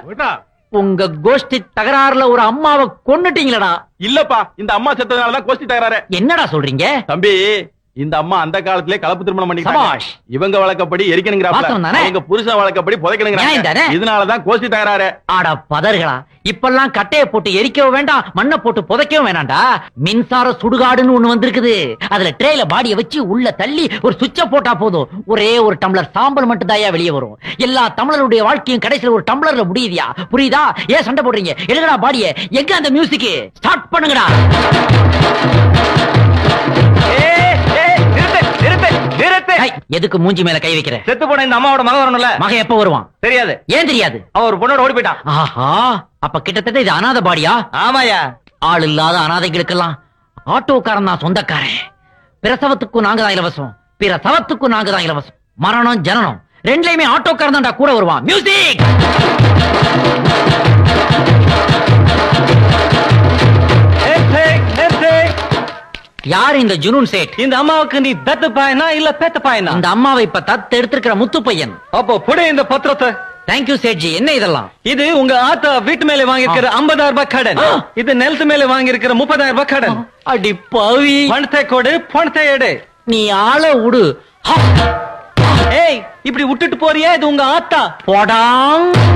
விட்டா. உங்க கோஷ்டி தகராறுல ஒரு அம்மாவை கொன்னுட்டீங்களடா இல்லப்பா இந்த அம்மா செத்ததுனாலதான் கோஷ்டி தகராறு என்னடா சொல்றீங்க தம்பி இந்த அம்மா அந்த காலத்திலே கலப்பு திருமணம் பண்ணிக்கிட்டாங்க சபாஷ். இவங்க வழக்கப்படி எரிக்கணுங்கிறாப்ல வாஸ்தவம் தானே? எங்க புருஷன் வழக்கப்படி நியாயம் புதைக்கணுங்கிறாங்க தானே? இதனாலதான் கோஷ்டி தகராறு ஆட பதர்களா இப்பெல்லாம் கட்டைய போட்டு எரிக்கவும் வேண்டாம் மண்ணை போட்டு புதைக்கவும் வேணாம்டா மின்சார சுடுகாடுன்னு ஒண்ணு வந்திருக்குது அதுல ட்ரேல பாடிய வச்சு உள்ள தள்ளி ஒரு சுவிட்ச போட்டா போதும் ஒரே ஒரு டம்ளர் சாம்பல் மட்டும் தாயா வெளியே வரும் எல்லா தமிழருடைய வாழ்க்கையும் கடைசியில ஒரு டம்ளர்ல முடியுதியா புரியுதா ஏன் சண்டை போடுறீங்க எழுகடா பாடிய எங்க அந்த மியூசிக் ஸ்டார்ட் பண்ணுங்கடா ஏய், எதுக்கு மூஞ்சி மேல கை வைக்கிற செத்து போன இந்த அம்மாவோட மகன் வரணும்ல மகன் எப்ப வருவான் தெரியாது ஏன் தெரியாது அவ ஒரு பொண்ணோட ஓடி போயிட்டான் ஆஹா அப்ப கிட்டத்தட்ட இது அனாத பாடியா ஆமாயா ஆள் இல்லாத அனாதைகளுக்கெல்லாம் ஆட்டோக்காரன் தான் சொந்தக்காரன் பிரசவத்துக்கும் நாங்க தான் இலவசம் பிற சவத்துக்கும் நாங்க தான் இலவசம் மரணம் ஜனனம் ரெண்டுலயுமே ஆட்டோக்காரன் தான்டா கூட வருவான் மியூசிக் யார் இந்த ஜுனூன் சேட் இந்த அம்மாவுக்கு நீ தத்து பாயனா இல்ல பேத்த பாயனா இந்த அம்மாவை இப்ப தத்து எடுத்திருக்கிற முத்து பையன் அப்போ புடி இந்த பத்திரத்தை தேங்க்யூ சேட்ஜி என்ன இதெல்லாம் இது உங்க ஆத்தா வீட்டு மேல வாங்கியிருக்கிற ஐம்பதாயிரம் ரூபாய் கடன் ஆ. இது நெல்த்து மேல வாங்கியிருக்கிற முப்பதாயிரம் ரூபாய் கடன் அடி பவி பணத்தை கொடு பணத்தை எடு நீ ஆள விடு ஹா, ஏய் இப்படி விட்டுட்டு போறியா இது உங்க ஆத்தா போடாங்